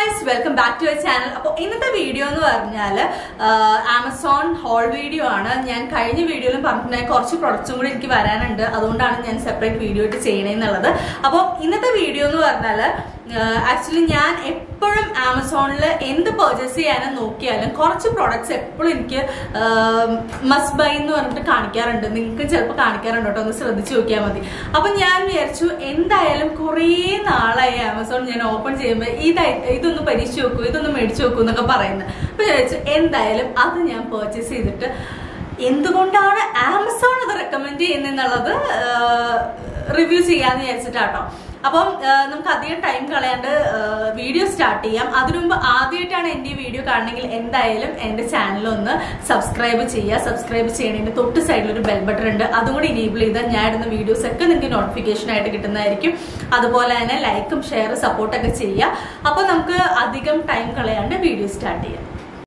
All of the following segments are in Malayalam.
guys welcome back to our channel അപ്പോൾ ഇന്നത്തെ വീഡിയോ എന്ന് പറഞ്ഞാൽ ആമസോൺ ഹോൾ വീഡിയോ ആണ് ഞാൻ കഴിഞ്ഞ വീഡിയോയിലും പറഞ്ഞിട്ടുണ്ടായ കുറച്ച് പ്രൊഡക്ട്സും കൂടി എനിക്ക് വരാനുണ്ട് അതുകൊണ്ടാണ് ഞാൻ സെപ്പറേറ്റ് വീഡിയോ ആയിട്ട് ചെയ്യണേന്നുള്ളത് അപ്പോൾ ഇന്നത്തെ വീഡിയോ എന്ന് പറഞ്ഞാൽ ആക്ച്വലി ഞാൻ എപ്പോഴും ആമസോണിൽ എന്ത് പർച്ചേസ് ചെയ്യാനും നോക്കിയാലും കുറച്ച് പ്രോഡക്ട്സ് എപ്പോഴും എനിക്ക് മസ്റ്റ് ബൈ എന്ന് പറഞ്ഞിട്ട് കാണിക്കാറുണ്ട് നിങ്ങൾക്ക് ചിലപ്പോൾ കാണിക്കാറുണ്ട് കേട്ടോ ഒന്ന് ശ്രദ്ധിച്ചു നോക്കിയാൽ മതി അപ്പൊ ഞാൻ വിചാരിച്ചു എന്തായാലും കുറേ നാളായി ആമസോൺ ഞാൻ ഓപ്പൺ ചെയ്യുമ്പോൾ ഇതായി ഇതൊന്ന് പരീക്ഷിച്ച് നോക്കൂ ഇതൊന്ന് മേടിച്ചു നോക്കൂ എന്നൊക്കെ പറയുന്നത് അപ്പൊ ഞാൻ വിചാരിച്ചു എന്തായാലും അത് ഞാൻ പർച്ചേസ് ചെയ്തിട്ട് എന്തുകൊണ്ടാണ് ആമസോൺ അത് റെക്കമെൻഡ് ചെയ്യുന്നതെന്നുള്ളത് റിവ്യൂ ചെയ്യാന്ന് വിചാരിച്ചിട്ടാട്ടോ അപ്പം നമുക്ക് അധികം ടൈം കളയാണ്ട് വീഡിയോ സ്റ്റാർട്ട് ചെയ്യാം അതിനു മുമ്പ് ആദ്യമായിട്ടാണ് എൻ്റെ ഈ വീഡിയോ കാണണമെങ്കിൽ എന്തായാലും എൻ്റെ ചാനൽ ഒന്ന് സബ്സ്ക്രൈബ് ചെയ്യുക സബ്സ്ക്രൈബ് ചെയ്യണതിൻ്റെ തൊട്ട് സൈഡിൽ ഒരു ബെൽ ബട്ടൺ ഉണ്ട് അതും കൂടി ഇനേബിൾ ചെയ്താൽ ഞാൻ ഇടുന്ന വീഡിയോസ് ഒക്കെ നിങ്ങൾക്ക് നോട്ടിഫിക്കേഷൻ ആയിട്ട് കിട്ടുന്നതായിരിക്കും അതുപോലെ തന്നെ ലൈക്കും ഷെയർ സപ്പോർട്ടൊക്കെ ചെയ്യുക അപ്പോൾ നമുക്ക് അധികം ടൈം കളയാണ്ട് വീഡിയോ സ്റ്റാർട്ട് ചെയ്യാം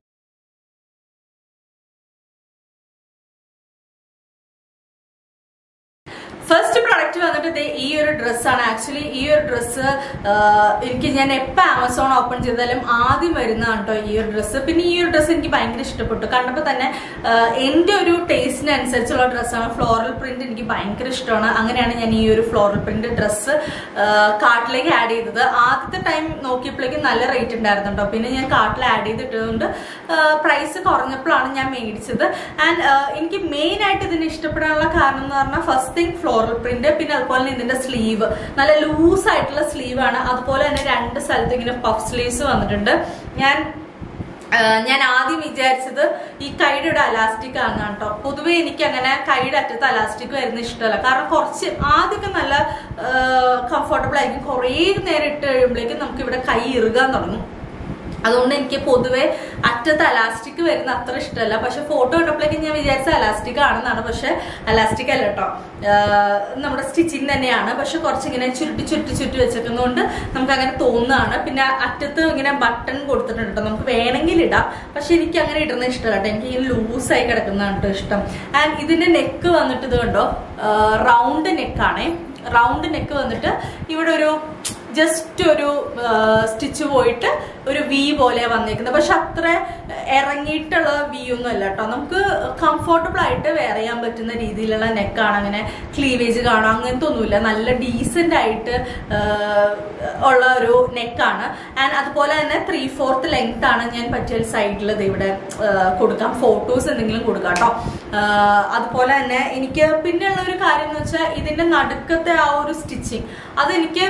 ഫസ്റ്റ് പ്രൊഡക്റ്റ് വന്നിട്ട് ദേ ഈ ഒരു ഡ്രസ്സാണ് ആക്ച്വലി ഈ ഒരു ഡ്രസ്സ് എനിക്ക് ഞാൻ എപ്പോൾ ആമസോൺ ഓപ്പൺ ചെയ്താലും ആദ്യം വരുന്നതാണ് കേട്ടോ ഈ ഒരു ഡ്രസ്സ് പിന്നെ ഈ ഒരു ഡ്രസ്സ് എനിക്ക് ഭയങ്കര ഇഷ്ടപ്പെട്ടു കണ്ടപ്പോൾ തന്നെ എൻ്റെ ഒരു ടേസ്റ്റിനനുസരിച്ചുള്ള ഡ്രസ്സാണ് ഫ്ലോറൽ പ്രിന്റ് എനിക്ക് ഭയങ്കര ഇഷ്ടമാണ് അങ്ങനെയാണ് ഞാൻ ഈ ഒരു ഫ്ലോറൽ പ്രിന്റ് ഡ്രസ്സ് കാർട്ടിലേക്ക് ആഡ് ചെയ്തത് ആദ്യത്തെ ടൈം നോക്കിയപ്പോഴേക്കും നല്ല റേറ്റ് ഉണ്ടായിരുന്നു കേട്ടോ പിന്നെ ഞാൻ കാർട്ടിൽ ആഡ് ചെയ്തിട്ടുകൊണ്ട് പ്രൈസ് കുറഞ്ഞപ്പോഴാണ് ഞാൻ മേടിച്ചത് ആൻഡ് എനിക്ക് മെയിൻ ആയിട്ട് ഇതിന് ഇഷ്ടപ്പെടാനുള്ള കാരണം എന്ന് പറഞ്ഞാൽ ഫസ്റ്റ് തിങ് ഫ്ലോറൽ പ്രിന്റ് പിന്നെ അതുപോലെ തന്നെ ഇതിന്റെ സ്ലീവ് നല്ല ലൂസ് ആയിട്ടുള്ള സ്ലീവ് ആണ് അതുപോലെ തന്നെ രണ്ട് സ്ഥലത്ത് ഇങ്ങനെ പഫ് സ്ലീവ്സ് വന്നിട്ടുണ്ട് ഞാൻ ഞാൻ ആദ്യം വിചാരിച്ചത് ഈ കൈയുടെ ഒരു അലാസ്റ്റിക് ആണ് കേട്ടോ പൊതുവെ എനിക്ക് അങ്ങനെ കൈയുടെ അറ്റത്ത് അലാസ്റ്റിക് വരുന്ന ഇഷ്ടമല്ല കാരണം കുറച്ച് ആദ്യമൊക്കെ നല്ല കംഫർട്ടബിൾ ആയിരിക്കും കുറേ നേരം ഇട്ട് കഴിയുമ്പോഴേക്കും നമുക്ക് ഇവിടെ കൈ ഇറുകാൻ തുടങ്ങും അതുകൊണ്ട് എനിക്ക് പൊതുവെ അറ്റത്ത് അലാസ്റ്റിക് വരുന്ന അത്ര ഇഷ്ടമല്ല പക്ഷെ ഫോട്ടോ കണ്ടപ്പോഴേക്കും ഞാൻ വിചാരിച്ച അലാസ്റ്റിക് ആണെന്നാണ് പക്ഷെ അലാസ്റ്റിക് അല്ല കേട്ടോ നമ്മുടെ സ്റ്റിച്ചിങ് തന്നെയാണ് പക്ഷെ കുറച്ചിങ്ങനെ ചുരുട്ടി ചുരുട്ടി ചുരുട്ടി വെച്ചേക്കുന്നതുകൊണ്ട് നമുക്ക് അങ്ങനെ തോന്നുന്നതാണ് പിന്നെ അറ്റത്ത് ഇങ്ങനെ ബട്ടൺ കൊടുത്തിട്ടുണ്ട് കേട്ടോ നമുക്ക് വേണമെങ്കിൽ ഇടാം പക്ഷെ എനിക്ക് അങ്ങനെ ഇടുന്ന ഇഷ്ടമല്ല കേട്ടോ എനിക്ക് ഇങ്ങനെ ലൂസായി കിടക്കുന്നതാണ് കേട്ടോ ഇഷ്ടം ആൻഡ് ഇതിന്റെ നെക്ക് വന്നിട്ട് ഇത് കണ്ടോ റൗണ്ട് നെക്കാണേ റൗണ്ട് നെക്ക് വന്നിട്ട് ഇവിടെ ഒരു ജസ്റ്റ് ഒരു സ്റ്റിച്ച് പോയിട്ട് ഒരു വി പോലെ വന്നേക്കുന്നത് പക്ഷെ അത്ര ഇറങ്ങിയിട്ടുള്ള വി ഒന്നും അല്ല കേട്ടോ നമുക്ക് കംഫർട്ടബിൾ ആയിട്ട് വെയർ ചെയ്യാൻ പറ്റുന്ന രീതിയിലുള്ള നെക്കാണ് അങ്ങനെ ക്ലീവേജ് കാണാം അങ്ങനത്തെ ഒന്നുമില്ല നല്ല ഡീസെന്റ് ആയിട്ട് ഉള്ള ഒരു നെക്കാണ് ആൻഡ് അതുപോലെ തന്നെ ത്രീ ഫോർത്ത് ലെങ്ത് ആണ് ഞാൻ പറ്റിയ സൈഡിൽ ഇവിടെ കൊടുക്കാം ഫോട്ടോസ് എന്തെങ്കിലും കൊടുക്കാം കേട്ടോ അതുപോലെ തന്നെ എനിക്ക് പിന്നെയുള്ള ഒരു കാര്യം എന്ന് വെച്ചാൽ ഇതിന്റെ നടുക്കത്തെ ആ ഒരു സ്റ്റിച്ചിങ് അതെനിക്ക്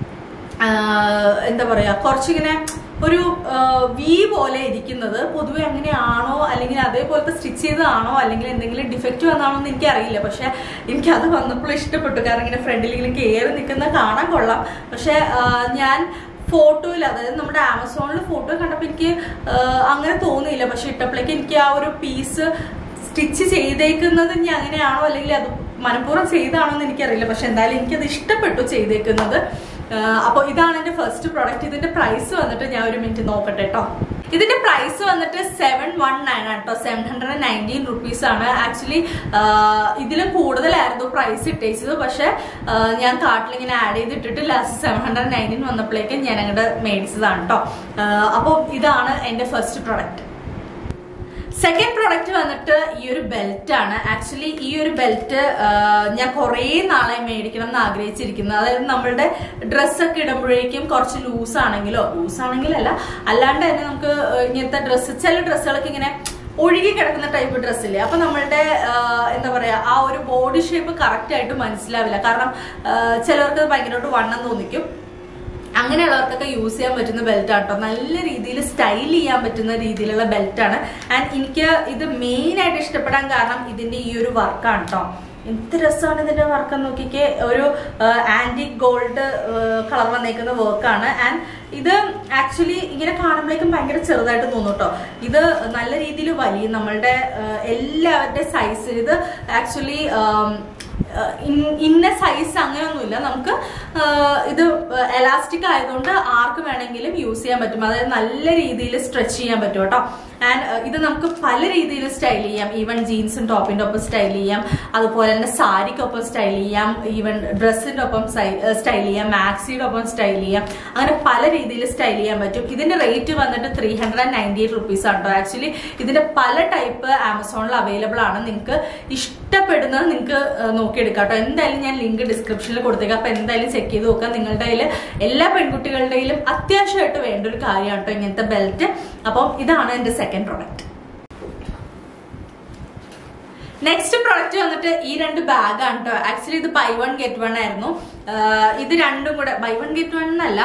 എന്താ പറയാ കുറച്ചിങ്ങനെ ഒരു വി പോലെ ഇരിക്കുന്നത് പൊതുവെ അങ്ങനെയാണോ അല്ലെങ്കിൽ അതേപോലത്തെ സ്റ്റിച്ച് ചെയ്തതാണോ അല്ലെങ്കിൽ എന്തെങ്കിലും ഡിഫക്റ്റ് വന്നാണോ എന്ന് എനിക്കറിയില്ല പക്ഷെ എനിക്ക് അത് വന്നപ്പോൾ ഇഷ്ടപ്പെട്ടു കാരണം ഇങ്ങനെ ഫ്രണ്ടിൽ ഇങ്ങനെ കയറി നിൽക്കുന്ന കാണാൻ കൊള്ളാം പക്ഷെ ഞാൻ ഫോട്ടോയിൽ അതായത് നമ്മുടെ ആമസോണിൽ ഫോട്ടോ കണ്ടപ്പോൾ എനിക്ക് അങ്ങനെ തോന്നിയില്ല പക്ഷെ ഇട്ടപ്പോഴേക്ക് എനിക്ക് ആ ഒരു പീസ് സ്റ്റിച്ച് ചെയ്തേക്കുന്നത് ഇനി അങ്ങനെയാണോ അല്ലെങ്കിൽ അത് മനഃപൂർവ്വം ചെയ്താണോ എന്ന് എനിക്കറിയില്ല പക്ഷെ എന്തായാലും എനിക്കത് ഇഷ്ടപ്പെട്ടു ചെയ്തേക്കുന്നത് അപ്പോൾ ഇതാണ് എൻ്റെ ഫസ്റ്റ് പ്രോഡക്റ്റ് ഇതിന്റെ പ്രൈസ് വന്നിട്ട് ഞാൻ ഒരു മിനിറ്റ് നോക്കട്ടെ കേട്ടോ ഇതിന്റെ പ്രൈസ് വന്നിട്ട് സെവൻ വൺ നയൻ ആണ് കേട്ടോ സെവൻ ഹൺഡ്രഡ് നയൻറ്റീൻ റുപ്പീസ് ആണ് ആക്ച്വലി ഇതിലും കൂടുതലായിരുന്നു പ്രൈസ് ഇട്ടേച്ചത് പക്ഷെ ഞാൻ കാർട്ടിൽ ഇങ്ങനെ ആഡ് ചെയ്തിട്ടിട്ട് ലാസ്റ്റ് സെവൻ ഹൺഡ്രഡ് നയൻറ്റീൻ വന്നപ്പോഴേക്കും ഞാൻ അങ്ങോട്ട് മേടിച്ചതാണ് കേട്ടോ അപ്പോൾ ഇതാണ് എൻ്റെ ഫസ്റ്റ് പ്രൊഡക്റ്റ് സെക്കൻഡ് പ്രൊഡക്റ്റ് വന്നിട്ട് ഈ ഒരു ബെൽറ്റ് ആണ് ആക്ച്വലി ഈ ഒരു ബെൽറ്റ് ഞാൻ കുറേ നാളെ മേടിക്കണം എന്ന് ആഗ്രഹിച്ചിരിക്കുന്നത് അതായത് നമ്മളുടെ ഡ്രസ്സൊക്കെ ഇടുമ്പോഴേക്കും കുറച്ച് ലൂസ് ആണെങ്കിലോ ലൂസ് ആണെങ്കിലല്ല അല്ലാണ്ട് തന്നെ നമുക്ക് ഇങ്ങനത്തെ ഡ്രസ്സ് ചില ഡ്രസ്സുകളൊക്കെ ഇങ്ങനെ ഒഴുകി കിടക്കുന്ന ടൈപ്പ് ഡ്രസ്സില്ലേ അപ്പൊ നമ്മളുടെ എന്താ പറയാ ആ ഒരു ബോഡി ഷേപ്പ് കറക്റ്റ് ആയിട്ട് മനസ്സിലാവില്ല കാരണം ചിലർക്ക് ഭയങ്കരമായിട്ട് വണ്ണം തോന്നിക്കും അങ്ങനെയുള്ളവർക്കൊക്കെ യൂസ് ചെയ്യാൻ പറ്റുന്ന ബെൽറ്റ് ആണ് കേട്ടോ നല്ല രീതിയിൽ സ്റ്റൈൽ ചെയ്യാൻ പറ്റുന്ന രീതിയിലുള്ള ബെൽറ്റ് ആണ് ആൻഡ് എനിക്ക് ഇത് മെയിൻ ആയിട്ട് ഇഷ്ടപ്പെടാൻ കാരണം ഇതിന്റെ ഈ ഒരു വർക്കാണ് കേട്ടോ എന്ത് രസമാണ് ഇതിന്റെ വർക്ക് നോക്കിക്കേ ഒരു ആന്റി ഗോൾഡ് കളർ വന്നേക്കുന്ന വർക്കാണ് ആൻഡ് ഇത് ആക്ച്വലി ഇങ്ങനെ കാണുമ്പോഴേക്കും ഭയങ്കര ചെറുതായിട്ട് തോന്നും കേട്ടോ ഇത് നല്ല രീതിയിൽ വലിയ നമ്മളുടെ എല്ലാവരുടെ സൈസ് ഇത് ആക്ച്വലി ഇന്ന സൈസ് അങ്ങനെയൊന്നുമില്ല നമുക്ക് ആ, ഇത് എലാസ്റ്റിക് ആയതുകൊണ്ട് ആർക്ക് വേണമെങ്കിലും യൂസ് ചെയ്യാൻ പറ്റും അതായത് നല്ല രീതിയിൽ സ്ട്രെച്ച് ചെയ്യാൻ പറ്റും കേട്ടോ ആൻഡ് ഇത് നമുക്ക് പല രീതിയിൽ സ്റ്റൈൽ ചെയ്യാം ഈവൻ ജീൻസും ടോപ്പിന്റെ ഒപ്പം സ്റ്റൈൽ ചെയ്യാം അതുപോലെ തന്നെ സാരിക്കൊപ്പം സ്റ്റൈൽ ചെയ്യാം ഈവൻ ഡ്രസ്സിന്റെ ഒപ്പം സ്റ്റൈൽ ചെയ്യാം മാക്സിയുടെ ഒപ്പം സ്റ്റൈൽ ചെയ്യാം അങ്ങനെ പല രീതിയിൽ സ്റ്റൈൽ ചെയ്യാൻ പറ്റും ഇതിന്റെ റേറ്റ് വന്നിട്ട് three hundred and ninety eight rupees ആണ് കേട്ടോ ആക്ച്വലി ഇതിന്റെ പല ടൈപ്പ് ആമസോണിൽ അവൈലബിൾ ആണ് നിങ്ങൾക്ക് ഇഷ്ടപ്പെടുന്നത് നിങ്ങൾക്ക് നോക്കിയെടുക്കാം കേട്ടോ എന്തായാലും ഞാൻ ലിങ്ക് ഡിസ്ക്രിപ്ഷനിൽ കൊടുത്തേക്കാം അപ്പൊ എന്തായാലും ചെക്ക് ചെയ്ത് നോക്കാം നിങ്ങളുടെ കയ്യിൽ എല്ലാ പെൺകുട്ടികളുടെയിലും അത്യാവശ്യമായിട്ട് വേണ്ട ഒരു കാര്യമാണ് കേട്ടോ ഇങ്ങനത്തെ ബെൽറ്റ് അപ്പം ഇതാണ് എന്റെ സെക്കൻഡ് പ്രൊഡക്റ്റ് നെക്സ്റ്റ് പ്രൊഡക്റ്റ് വന്നിട്ട് ഈ രണ്ട് ബാഗാണ് കേട്ടോ ആക്ച്വലി ഇത് ബൈ വൺ ഗെറ്റ് വൺ ആയിരുന്നു ആഹ് ഇത് രണ്ടും കൂടെ ബൈ വൺ ഗെറ്റ് വൺ എന്നല്ല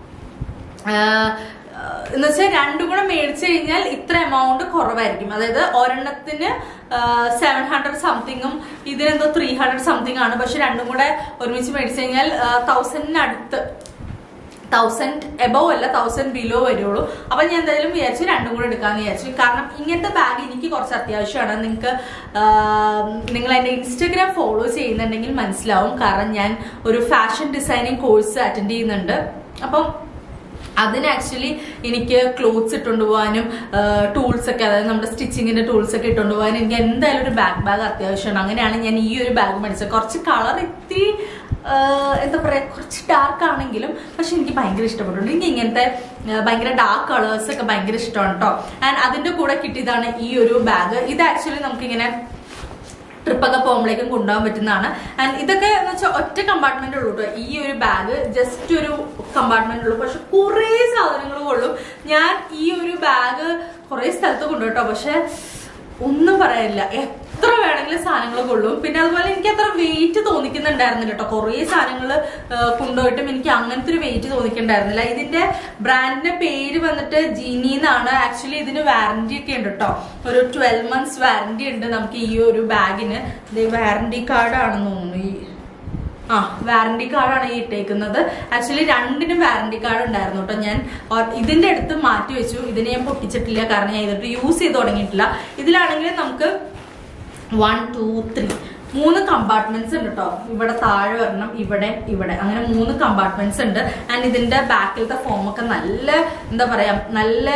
എന്ന് വെച്ചാൽ രണ്ടും കൂടെ മേടിച്ചു കഴിഞ്ഞാൽ ഇത്ര എമൗണ്ട് കുറവായിരിക്കും അതായത് ഒരെണ്ണത്തിന് സെവൻ ഹൺഡ്രഡ് സംതിങ്ങും ഇതിനെന്തോ ത്രീ ഹൺഡ്രഡ് സംതിങ് ആണ് പക്ഷെ രണ്ടും കൂടെ ഒരുമിച്ച് മേടിച്ചു കഴിഞ്ഞാൽ തൗസൻഡിനടുത്ത് തൗസൻഡ് എബവ് അല്ല തൗസൻഡ് ബിലോ വരുള്ളൂ അപ്പൊ ഞാൻ എന്തായാലും വിചാരിച്ചു രണ്ടും കൂടെ എടുക്കാന്ന് വിചാരിച്ചു കാരണം ഇങ്ങനത്തെ ബാഗ് എനിക്ക് കുറച്ച് അത്യാവശ്യമാണ് നിങ്ങൾക്ക് നിങ്ങൾ എന്റെ ഇൻസ്റ്റഗ്രാം ഫോളോ ചെയ്യുന്നുണ്ടെങ്കിൽ മനസ്സിലാവും കാരണം ഞാൻ ഒരു ഫാഷൻ ഡിസൈനിങ് കോഴ്സ് അറ്റൻഡ് ചെയ്യുന്നുണ്ട് അപ്പം അതിന് ആക്ച്വലി എനിക്ക് ക്ലോത്ത്സ് ഇട്ടുകൊണ്ട് പോകാനും ടൂൾസ് ഒക്കെ അതായത് നമ്മുടെ സ്റ്റിച്ചിങ്ങിന്റെ ടൂൾസ് ഒക്കെ ഇട്ടുകൊണ്ട് പോകാനും എനിക്ക് എന്തായാലും ഒരു ബാക്ക് ബാഗ് അത്യാവശ്യമാണ് അങ്ങനെയാണ് ഞാൻ ഈ ഒരു ബാഗ് മേടിച്ചത് കുറച്ച് കളർ ഇത്തിരി ആഹ് എന്താ പറയാ കുറച്ച് ഡാർക്ക് ആണെങ്കിലും പക്ഷെ എനിക്ക് ഭയങ്കര ഇഷ്ടപ്പെട്ടുണ്ട് എനിക്ക് ഇങ്ങനത്തെ ആഹ് ഭയങ്കര ഡാർക്ക് കളേഴ്സ് ഒക്കെ ഭയങ്കര ഇഷ്ടമാണ് കേട്ടോ ആൻഡ് അതിന്റെ കൂടെ കിട്ടിയതാണ് ഈ ഒരു ബാഗ് ഇത് ആക്ച്വലി നമുക്കിങ്ങനെ ട്രിപ്പൊക്കെ പോകുമ്പോഴേക്കും കൊണ്ടുപോകാൻ പറ്റുന്നതാണ് ആൻഡ് ഇതൊക്കെ എന്ന് വെച്ചാൽ ഒറ്റ കമ്പാർട്ട്മെന്റ് ഉള്ളൂ കേട്ടോ ഈ ഒരു ബാഗ് ജസ്റ്റ് ഒരു കമ്പാർട്ട്മെന്റ് ഉള്ളൂ പക്ഷെ കുറേ സാധനങ്ങൾ കൊള്ളും ഞാൻ ഈ ഒരു ബാഗ് കുറേ സ്ഥലത്ത് കൊണ്ടുപോട്ടോ പക്ഷെ ഒന്നും പറയാനില്ല എത്ര വേണമെങ്കിലും സാധനങ്ങൾ കൊള്ളും പിന്നെ അതുപോലെ എനിക്ക് അത്ര വെയിറ്റ് തോന്നിക്കുന്നുണ്ടായിരുന്നില്ല കേട്ടോ കുറേ സാധനങ്ങൾ കൊണ്ടുപോയിട്ടും എനിക്ക് അങ്ങനത്തെ ഒരു വെയിറ്റ് തോന്നിക്കുന്നുണ്ടായിരുന്നില്ല ഇതിന്റെ ബ്രാൻഡിന്റെ പേര് വന്നിട്ട് ജീനി എന്നാണ് ആക്ച്വലി ഇതിന് വാറന്റി ഒക്കെ ഉണ്ട് കേട്ടോ ഒരു ട്വൽവ് മന്ത്സ് വാറന്റി ഉണ്ട് നമുക്ക് ഈ ഒരു ബാഗിന് വാറന്റി കാർഡ് ആണെന്ന് തോന്നുന്നു ഈ ആ വാറന്റി കാർഡാണ് ഈ ഇട്ടേക്കുന്നത് ആക്ച്വലി രണ്ടിനും വാറന്റി കാർഡ് ഉണ്ടായിരുന്നു കേട്ടോ ഞാൻ ഓ- ഇതിന്റെ അടുത്ത് മാറ്റി വെച്ചു ഇതിനെ ഞാൻ പൊട്ടിച്ചിട്ടില്ല കാരണം ഞാൻ ഇതിട്ട് യൂസ് ചെയ്ത് തുടങ്ങിയിട്ടില്ല ഇതിലാണെങ്കിൽ നമുക്ക് വൺ ടു ത്രീ മൂന്ന് കമ്പാർട്ട്മെന്റ്സ് ഉണ്ട് കേട്ടോ ഇവിടെ താഴെ വരണം ഇവിടെ ഇവിടെ അങ്ങനെ മൂന്ന് കമ്പാർട്ട്മെന്റ്സ് ഉണ്ട് ആൻഡ് ഇതിന്റെ ബാക്കിലത്തെ ഫോം ഒക്കെ നല്ല എന്താ പറയാ നല്ല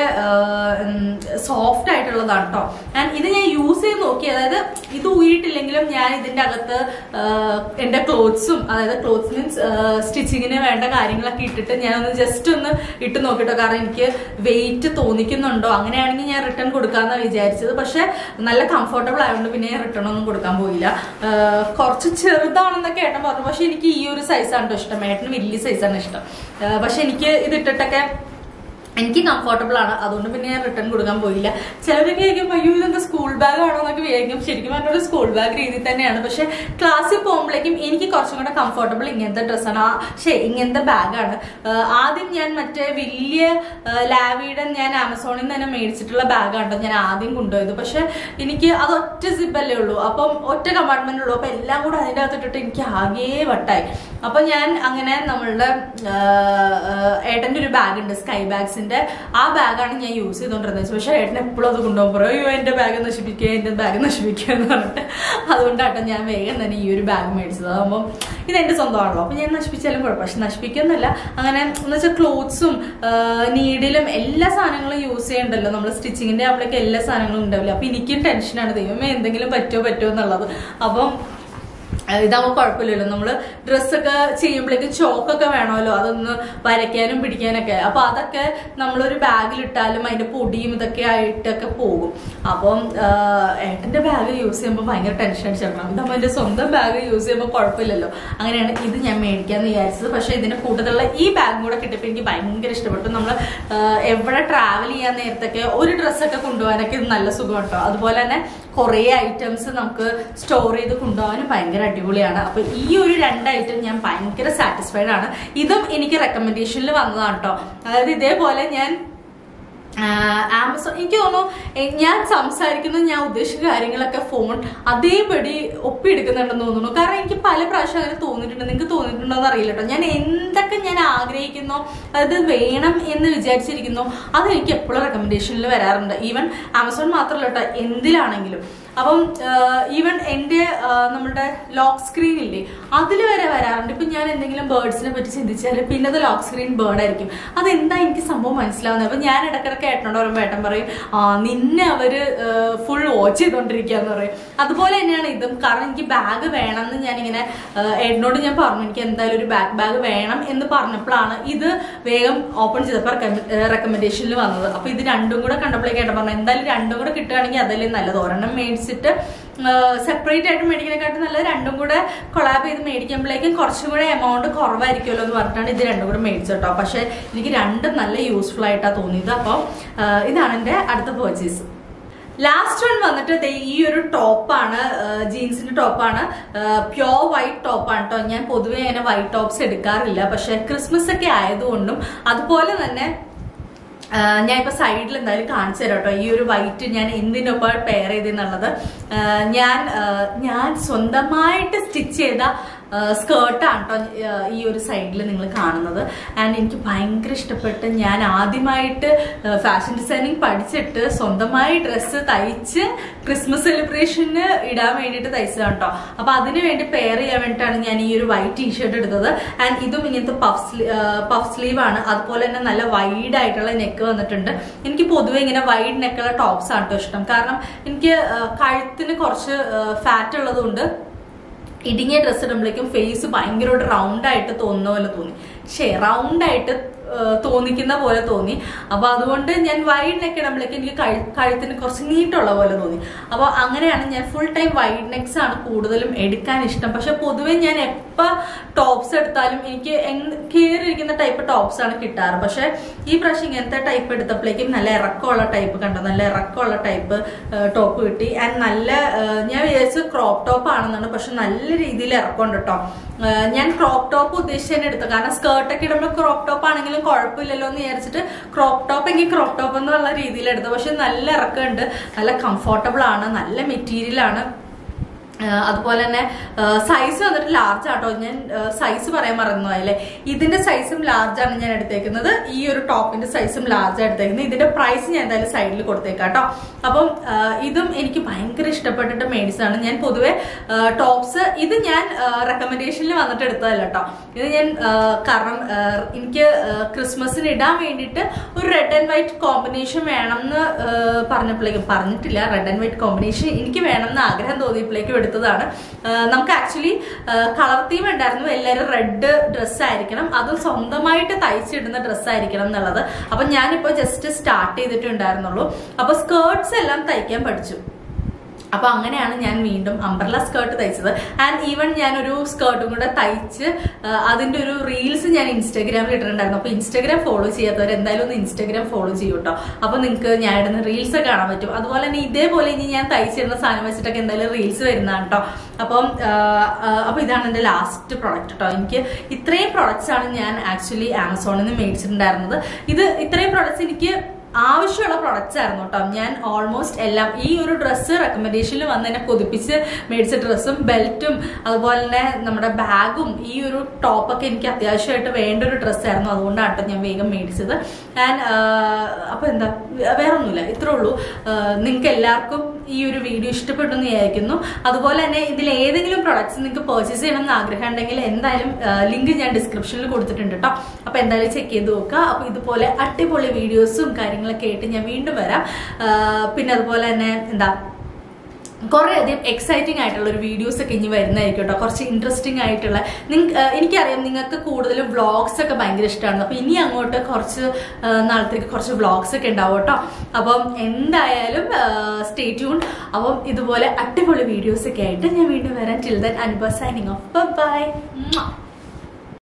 സോഫ്റ്റ് ആയിട്ടുള്ളതാണ് കേട്ടോ ആൻഡ് ഇത് ഞാൻ യൂസ് ചെയ്ത് നോക്കി അതായത് ഇത് ഊരിയിട്ടില്ലെങ്കിലും ഞാൻ ഇതിന്റെ അകത്ത് ആ, എന്റെ ക്ലോത്ത്സും അതായത് ക്ലോത്ത്സ് മീൻസ് സ്റ്റിച്ചിങ്ങിന് വേണ്ട കാര്യങ്ങളൊക്കെ ഇട്ടിട്ട് ഞാനൊന്ന് ജസ്റ്റ് ഒന്ന് ഇട്ട് നോക്കിട്ടോ കാരണം എനിക്ക് വെയിറ്റ് തോന്നിക്കുന്നുണ്ടോ അങ്ങനെയാണെങ്കിൽ ഞാൻ റിട്ടേൺ കൊടുക്കാമെന്നാണ് വിചാരിച്ചത് പക്ഷെ നല്ല കംഫർട്ടബിൾ ആയതുകൊണ്ട് പിന്നെ ഞാൻ റിട്ടേൺ ഒന്നും കൊടുക്കാൻ പോയില്ല ആഹ് കുറച്ച് ചെറുതാണെന്നൊക്കെ ഏട്ടൻ പറഞ്ഞു പക്ഷെ എനിക്ക് ഈ ഒരു സൈസാണ് കേട്ടോ ഇഷ്ടം ഏട്ടന് വലിയ സൈസാണ് ഇഷ്ടം ആഹ് പക്ഷെ എനിക്ക് ഇത് ഇട്ടിട്ടൊക്കെ എനിക്ക് കംഫർട്ടബിൾ ആണ് അതുകൊണ്ട് പിന്നെ ഞാൻ റിട്ടേൺ കൊടുക്കാൻ പോയില്ല ചിലരൊക്കെ ആയിരിക്കും അയ്യോ ഇതെന്താ സ്കൂൾ ബാഗ് ആണോ എന്നൊക്കെ വിചാരിക്കും ശരിക്കും പറഞ്ഞൊരു സ്കൂൾ ബാഗ് രീതി തന്നെയാണ് പക്ഷെ ക്ലാസ്സിൽ പോകുമ്പോഴേക്കും എനിക്ക് കുറച്ചും കൂടെ കംഫർട്ടബിൾ ഇങ്ങനത്തെ ഡ്രസ്സാണ് ആ ശേ ഇങ്ങനത്തെ ബാഗാണ് ആദ്യം ഞാൻ മറ്റേ വലിയ ലാവിയുടെ ഞാൻ ആമസോണിൽ നിന്ന് തന്നെ മേടിച്ചിട്ടുള്ള ബാഗാണ് ഞാൻ ആദ്യം കൊണ്ടുപോയത് പക്ഷെ എനിക്ക് അത് ഒറ്റ സിബല്ലേ ഉള്ളൂ അപ്പം ഒറ്റ കമ്പാർട്ട്മെന്റ് ഉള്ളൂ അപ്പൊ എല്ലാം കൂടെ അതിൻ്റെ അകത്തിട്ടിട്ട് എനിക്ക് ആകെ വട്ടായി അപ്പൊ ഞാൻ അങ്ങനെ നമ്മളുടെ ആ, ആ, ഏട്ടന്റെ ഒരു ബാഗ് ഉണ്ട് സ്കൈ ബാഗ്സിന്റെ ആ ബാഗാണ് ഞാൻ യൂസ് ചെയ്തോണ്ടിരുന്നത് പക്ഷെ ഏട്ടൻ എപ്പോഴും അത് കൊണ്ടുപോകും പറയും അയ്യോ എന്റെ ബാഗ് നശിപ്പിക്കുക എന്റെ ബാഗ് നശിപ്പിക്കുക എന്ന് പറഞ്ഞിട്ട് അതുകൊണ്ടാട്ടോ ഞാൻ വേഗം തന്നെ ഈ ഒരു ബാഗ് മേടിച്ചത് അതാകുമ്പോൾ ഇത് എന്റെ സ്വന്തമാണല്ലോ അപ്പൊ ഞാൻ നശിപ്പിച്ചാലും കുഴപ്പം പക്ഷെ നശിപ്പിക്കുന്നില്ല അങ്ങനെ എന്ന് വെച്ചാൽ ക്ലോത്ത്സും നീഡിലും എല്ലാ സാധനങ്ങളും യൂസ് ചെയ്യണ്ടല്ലോ നമ്മൾ സ്റ്റിച്ചിങ്ങിന്റെ അവിടേക്ക് എല്ലാ സാധനങ്ങളും ഉണ്ടാവില്ല അപ്പൊ എനിക്കും ടെൻഷനാണ് ദൈവമേ എന്തെങ്കിലും പറ്റുമോ പറ്റുമോ എന്നുള്ളത് അപ്പം അഹ് ഇതാവുമ്പോൾ കുഴപ്പമില്ലല്ലോ നമ്മള് ഡ്രസ്സൊക്കെ ചെയ്യുമ്പോഴേക്കും ചോക്കൊക്കെ വേണമല്ലോ അതൊന്ന് വരയ്ക്കാനും പിടിക്കാനൊക്കെ അപ്പൊ അതൊക്കെ നമ്മളൊരു ബാഗിലിട്ടാലും അതിന്റെ പൊടിയും ഇതൊക്കെ ആയിട്ടൊക്കെ പോകും അപ്പം ആഹ് ഏട്ടന്റെ ബാഗ് യൂസ് ചെയ്യുമ്പോൾ ഭയങ്കര ടെൻഷൻ അടിച്ചേക്കണം ഇതാകുമ്പോൾ എന്റെ സ്വന്തം ബാഗ് യൂസ് ചെയ്യുമ്പോൾ കുഴപ്പമില്ലല്ലോ അങ്ങനെയാണ് ഇത് ഞാൻ മേടിക്കാന്ന് വിചാരിച്ചത് പക്ഷെ ഇതിന് കൂടുതലുള്ള ഈ ബാഗും കൂടെ കിട്ടിയപ്പോൾ എനിക്ക് ഭയങ്കര ഇഷ്ടപ്പെട്ടു നമ്മൾ എവിടെ ട്രാവൽ ചെയ്യാൻ നേരത്തൊക്കെ ഒരു ഡ്രസ്സൊക്കെ കൊണ്ടുപോകാനൊക്കെ ഇത് നല്ല സുഖം കേട്ടോ അതുപോലെ തന്നെ കുറേ ഐറ്റംസ് നമുക്ക് സ്റ്റോർ ചെയ്ത് കൊണ്ടുപോകാനും ഭയങ്കര അടിപൊളിയാണ് അപ്പൊ ഈ ഒരു രണ്ട് ഐറ്റം ഞാൻ ഭയങ്കര സാറ്റിസ്ഫൈഡ് ആണ് ഇതും എനിക്ക് റെക്കമെൻഡേഷനിൽ വന്നതാണ് കേട്ടോ അതായത് ഇതേപോലെ ഞാൻ ആമസോൺ എനിക്ക് തോന്നുന്നു എ, ഞാൻ സംസാരിക്കുന്ന ഞാൻ ഉദ്ദേശിക്കുന്ന കാര്യങ്ങളൊക്കെ ഫോൺ അതേപടി ഒപ്പിയെടുക്കുന്നുണ്ടെന്ന് തോന്നുന്നു കാരണം എനിക്ക് പല പ്രാവശ്യം അങ്ങനെ തോന്നിയിട്ടുണ്ട് നിങ്ങൾക്ക് തോന്നിയിട്ടുണ്ടോ എന്ന് അറിയില്ല കേട്ടോ ഞാൻ എന്തൊക്കെ ഞാൻ ആഗ്രഹിക്കുന്നോ അത് വേണം എന്ന് വിചാരിച്ചിരിക്കുന്നു അത് എനിക്ക് എപ്പോഴും റെക്കമെൻഡേഷനിൽ വരാറുണ്ട് ഈവൻ ആമസോൺ മാത്രമല്ല കേട്ടോ എന്തിലാണെങ്കിലും അപ്പം ഈവൻ എൻ്റെ ആ, നമ്മുടെ ലോക്ക് സ്ക്രീൻ ഇല്ലേ അതിൽ വരെ വരാറുണ്ട് ഇപ്പം ഞാൻ എന്തെങ്കിലും ബേർഡ്സിനെ പറ്റി ചിന്തിച്ചാൽ പിന്നെ അത് ലോക്ക് സ്ക്രീൻ ബേർഡ് ആയിരിക്കും അതെന്താ എനിക്ക് സംഭവം മനസ്സിലാവുന്നത് അപ്പം ഞാൻ ഇടക്കിടക്ക് ഏട്ടനോട് പറയുമ്പോൾ ഏട്ടൻ പറയും ആ നിന്നെ അവര് ഫുൾ വാച്ച് ചെയ്തോണ്ടിരിക്കാന്ന് പറയും അതുപോലെ തന്നെയാണ് ഇതും കാരണം എനിക്ക് ബാഗ് വേണമെന്ന് ഞാനിങ്ങനെ ആ, ഏട്ടനോട് ഞാൻ പറഞ്ഞു എനിക്ക് എന്തായാലും ഒരു ബാക്ക് ബാഗ് വേണം എന്ന് പറഞ്ഞപ്പോഴാണ് ഇത് വേഗം ഓപ്പൺ ചെയ്തപ്പോൾ റെക്കമെൻഡേഷനിൽ വന്നത് അപ്പൊ ഇത് രണ്ടും കൂടെ കണ്ടപ്പോഴേക്ക് ഏട്ടൻ പറഞ്ഞു എന്തായാലും രണ്ടും കൂടെ കിട്ടുകയാണെങ്കിൽ അതല്ലേ നല്ലത് ഒരെണ്ണം മേടിച്ചിട്ട് സെപ്പറേറ്റ് ആയിട്ട് മേടിക്കുന്നതിനെക്കാട്ടും നല്ലത് രണ്ടും കൂടെ കൊളാബ് ചെയ്ത് മേടിക്കുമ്പോഴേക്കും കുറച്ചും കൂടെ എമൗണ്ട് കുറവായിരിക്കുമല്ലോ എന്ന് പറഞ്ഞിട്ടാണ് ഇത് രണ്ടും കൂടെ മേടിച്ചത് കേട്ടോ പക്ഷെ എനിക്ക് രണ്ടും നല്ല യൂസ്ഫുൾ ആയിട്ടാണ് തോന്നിയത് അപ്പോൾ ഇതാണ് എൻ്റെ അടുത്ത പർച്ചേസ് ലാസ്റ്റ് വൺ വന്നിട്ട് ദേ ഈ ഒരു ടോപ്പാണ് ജീൻസിന്റെ ടോപ്പാണ് പ്യോർ വൈറ്റ് ടോപ്പാണ് കേട്ടോ ഞാൻ പൊതുവെ അങ്ങനെ വൈറ്റ് ടോപ്സ് എടുക്കാറില്ല പക്ഷെ ക്രിസ്മസ് ഒക്കെ ആയതുകൊണ്ടും അതുപോലെ തന്നെ ആ, ഞാൻ ഇപ്പൊ സൈഡിൽ എന്തായാലും കാണിച്ചു തരാം കേട്ടോ ഈ ഒരു വൈറ്റ് ഞാൻ എന്തിനൊപ്പം പെയർ ചെയ്തെന്നുള്ളത് ആ, ഞാൻ ആ, ഞാൻ സ്വന്തമായിട്ട് സ്റ്റിച്ച് ചെയ്ത സ്കേർട്ടാണ് കേട്ടോ ഈ ഒരു സൈഡിൽ നിങ്ങൾ കാണുന്നത് ആൻഡ് എനിക്ക് ഭയങ്കര ഇഷ്ടപ്പെട്ട് ഞാൻ ആദ്യമായിട്ട് ഫാഷൻ ഡിസൈനിങ് പഠിച്ചിട്ട് സ്വന്തമായി ഡ്രസ്സ് തയ്ച്ച് ക്രിസ്മസ് സെലിബ്രേഷന് ഇടാൻ വേണ്ടിയിട്ട് തയ്ച്ചതാണ് കേട്ടോ അപ്പൊ അതിന് വേണ്ടി പെയർ ചെയ്യാൻ വേണ്ടിയിട്ടാണ് ഞാൻ ഈ ഒരു വൈറ്റ് ടീഷർട്ട് എടുത്തത് ആൻഡ് ഇതും ഇങ്ങനത്തെ പഫ് പഫ് സ്ലീവ് ആണ് അതുപോലെ തന്നെ നല്ല വൈഡ് ആയിട്ടുള്ള നെക്ക് വന്നിട്ടുണ്ട് എനിക്ക് പൊതുവെ ഇങ്ങനെ വൈഡ് നെക്കുള്ള ടോപ്സ് ആണ് കേട്ടോ ഇഷ്ടം കാരണം എനിക്ക് ആ, കഴുത്തിന് കുറച്ച് ഫാറ്റ് ഉള്ളതുകൊണ്ട് ഇടുങ്ങിയ ഡ്രസ്സ് ഇടുമ്പോഴേക്കും ഫേസ് ഭയങ്കരമായിട്ട് റൗണ്ട് ആയിട്ട് തോന്നുന്ന പോലെ തോന്നി പക്ഷേ റൗണ്ട് ആയിട്ട് ആ, തോന്നിക്കുന്ന പോലെ തോന്നി അപ്പൊ അതുകൊണ്ട് ഞാൻ വൈഡ് നെക്ക് ഇടുമ്പോഴേക്കും എനിക്ക് കഴു- കഴുത്തിന് കുറച്ച് നീട്ടുള്ള പോലെ തോന്നി അപ്പൊ അങ്ങനെയാണ് ഞാൻ ഫുൾ ടൈം വൈഡ് നെക്സ് ആണ് കൂടുതലും എടുക്കാൻ ഇഷ്ടം പക്ഷെ പൊതുവെ ഞാൻ എപ്പോ ടോപ്സ് എടുത്താലും എനിക്ക് കയറിയിരിക്കുന്ന ടൈപ്പ് ടോപ്സ് ആണ് കിട്ടാറ് പക്ഷെ ഈ പ്രാവശ്യം ഇങ്ങനത്തെ ടൈപ്പ് എടുത്തപ്പോഴേക്കും നല്ല ഇറക്കമുള്ള ടൈപ്പ് കണ്ടോ നല്ല ഇറക്കമുള്ള ടൈപ്പ് ടോപ്പ് കിട്ടി ആൻഡ് നല്ല ആ, ഞാൻ വിചാരിച്ചു ക്രോപ്പ് ടോപ്പ് ആണെന്നാണ് പക്ഷെ നല്ല രീതിയിൽ ഇറക്കമുണ്ട് കേട്ടോ ആ, ഞാൻ ക്രോപ്പ് ടോപ്പ് ഉദ്ദേശിച്ച് തന്നെ എടുത്തു കാരണം സ്കേർട്ടൊക്കെ ഇടുമ്പോൾ ക്രോപ്പ് ടോപ്പ് ആണെങ്കിലും കുഴപ്പമില്ലല്ലോ എന്ന് വിചാരിച്ചിട്ട് ക്രോപ്പ് ടോപ്പ് എങ്കിൽ ക്രോപ്പ് ടോപ്പ് എന്നുള്ള രീതിയിൽ എടുത്തു പക്ഷെ നല്ല ഇറക്കമുണ്ട് നല്ല കംഫർട്ടബിൾ ആണ് നല്ല മെറ്റീരിയൽ ആണ് ആഹ് അതുപോലെ തന്നെ സൈസ് വന്നിട്ട് ലാർജ് ആട്ടോ ഞാൻ സൈസ് പറയാൻ മറന്നു അല്ലേ ഇതിന്റെ സൈസും ലാർജ് ആണ് ഞാൻ എടുത്തേക്കുന്നത് ഈ ഒരു ടോപ്പിന്റെ സൈസും ലാർജ് എടുത്തേക്കുന്നത് ഇതിന്റെ പ്രൈസ് ഞാൻ എന്തായാലും സൈഡിൽ കൊടുത്തേക്കാം കേട്ടോ അപ്പം ആഹ് ഇതും എനിക്ക് ഭയങ്കര ഇഷ്ടപ്പെട്ടിട്ട് മേടിച്ചതാണ് ഞാൻ പൊതുവെ ടോപ്സ് ഇത് ഞാൻ റെക്കമെൻഡേഷനിൽ വന്നിട്ട് എടുത്തതല്ല കേട്ടോ ഇത് ഞാൻ ആഹ് കാരണം ആഹ് എനിക്ക് ആഹ് ക്രിസ്മസിന് ഇടാൻ വേണ്ടിയിട്ട് ഒരു റെഡ് ആൻഡ് വൈറ്റ് കോമ്പിനേഷൻ വേണം എന്ന് പറഞ്ഞപ്പോഴേക്കും പറഞ്ഞിട്ടില്ല റെഡ് ആൻഡ് വൈറ്റ് കോമ്പിനേഷൻ എനിക്ക് വേണം എന്ന് ആഗ്രഹം തോന്നിയപ്പോഴേക്കും എടുത്തതാണ് ആഹ് നമുക്ക് ആക്ച്വലി കളർ തീം ഉണ്ടായിരുന്നു എല്ലാവരും റെഡ് ഡ്രസ്സ് ആയിരിക്കണം അതും സ്വന്തമായിട്ട് തയ്ച്ചിടുന്ന ഡ്രസ്സ് ആയിരിക്കണം എന്നുള്ളത് അപ്പൊ ഞാനിപ്പോ ജസ്റ്റ് സ്റ്റാർട്ട് ചെയ്തിട്ടുണ്ടായിരുന്നുള്ളൂ അപ്പൊ സ്കേർട്സ് എല്ലാം തയ്ക്കാൻ പഠിച്ചു അപ്പൊ അങ്ങനെയാണ് ഞാൻ വീണ്ടും അംബ്രല സ്കേർട്ട് തയ്ച്ചത് ആൻഡ് ഈവൻ ഞാൻ ഒരു സ്കേർട്ടും കൂടെ തയ്ച്ച് ആ, അതിന്റെ ഒരു റീൽസ് ഞാൻ ഇൻസ്റ്റാഗ്രാമിൽ ഇട്ടിട്ടുണ്ടായിരുന്നു അപ്പൊ ഇൻസ്റ്റാഗ്രാം ഫോളോ ചെയ്യാത്തവർ എന്തായാലും ഒന്ന് ഇൻസ്റ്റാഗ്രാം ഫോളോ ചെയ്യൂ കേട്ടോ അപ്പൊ നിങ്ങൾക്ക് ഞാൻ ഇടുന്ന റീൽസ് കാണാൻ പറ്റും അതുപോലെ തന്നെ ഇതേപോലെ ഇനി ഞാൻ തയ്ച്ചിരുന്ന സാധനം വെച്ചിട്ടൊക്കെ എന്തായാലും റീൽസ് വരുന്നതാണ് കേട്ടോ അപ്പം ആ, ആ, അപ്പൊ ഇതാണ് എന്റെ ലാസ്റ്റ് പ്രൊഡക്റ്റ് കേട്ടോ എനിക്ക് ഇത്രയും പ്രൊഡക്ട്സ് ആണ് ഞാൻ ആക്ച്വലി ആമസോണിൽ നിന്ന് മേടിച്ചിട്ടുണ്ടായിരുന്നത് ഇത് ഇത്രയും പ്രൊഡക്ട്സ് എനിക്ക് ആവശ്യമുള്ള പ്രൊഡക്ട്സ് ആയിരുന്നു കേട്ടോ ഞാൻ ഓൾമോസ്റ്റ് എല്ലാം ഈ ഒരു ഡ്രസ്സ് റെക്കമെൻഡേഷനിൽ വന്ന് എന്നെ കൊതിപ്പിച്ച് മേടിച്ച ഡ്രസ്സും ബെൽറ്റും അതുപോലെ തന്നെ നമ്മുടെ ബാഗും ഈ ഒരു ടോപ്പൊക്കെ എനിക്ക് അത്യാവശ്യമായിട്ട് വേണ്ട ഒരു ഡ്രസ്സായിരുന്നു അതുകൊണ്ടാണ് കേട്ടോ ഞാൻ വേഗം മേടിച്ചത് ആൻഡ് അപ്പൊ എന്താ വേറെ ഒന്നുമില്ല ഇത്രേ ഉള്ളൂ നിങ്ങൾക്ക് എല്ലാവർക്കും ഈ ഒരു വീഡിയോ ഇഷ്ടപ്പെട്ടു എന്ന് വിചാരിക്കുന്നു അതുപോലെ തന്നെ ഇതിൽ ഏതെങ്കിലും പ്രൊഡക്ട്സ് നിങ്ങൾക്ക് പർച്ചേസ് ചെയ്യണം എന്ന് ആഗ്രഹം ഉണ്ടെങ്കിൽ എന്തായാലും ലിങ്ക് ഞാൻ ഡിസ്ക്രിപ്ഷനിൽ കൊടുത്തിട്ടുണ്ട് കേട്ടോ അപ്പൊ എന്തായാലും ചെക്ക് ചെയ്ത് നോക്കുക അപ്പൊ ഇതുപോലെ അടിപൊളി വീഡിയോസും കാര്യങ്ങളൊക്കെ ആയിട്ട് ഞാൻ വീണ്ടും വരാം ആ, പിന്നെ അതുപോലെ തന്നെ എന്താ കുറെ അധികം എക്സൈറ്റിംഗ് ആയിട്ടുള്ള ഒരു വീഡിയോസ് ഒക്കെ ഇനി വരുന്നതായിരിക്കും കേട്ടോ കുറച്ച് ഇൻട്രസ്റ്റിംഗ് ആയിട്ടുള്ള നിങ്ങ- ആ, എനിക്കറിയാം നിങ്ങൾക്ക് കൂടുതലും വ്ളോഗ്സ് ഒക്കെ ഭയങ്കര ഇഷ്ടമാണ് അപ്പൊ ഇനി അങ്ങോട്ട് കുറച്ച് ആ, നാളത്തേക്ക് കുറച്ച് വ്ളോഗ്സ് ഒക്കെ ഉണ്ടാവും കേട്ടോ അപ്പം എന്തായാലും സ്റ്റേ ട്യൂൺ അപ്പം ഇതുപോലെ അടിപൊളി വീഡിയോസ് ഒക്കെ ആയിട്ട് ഞാൻ വീണ്ടും വരാൻ till then Anubhava signing off by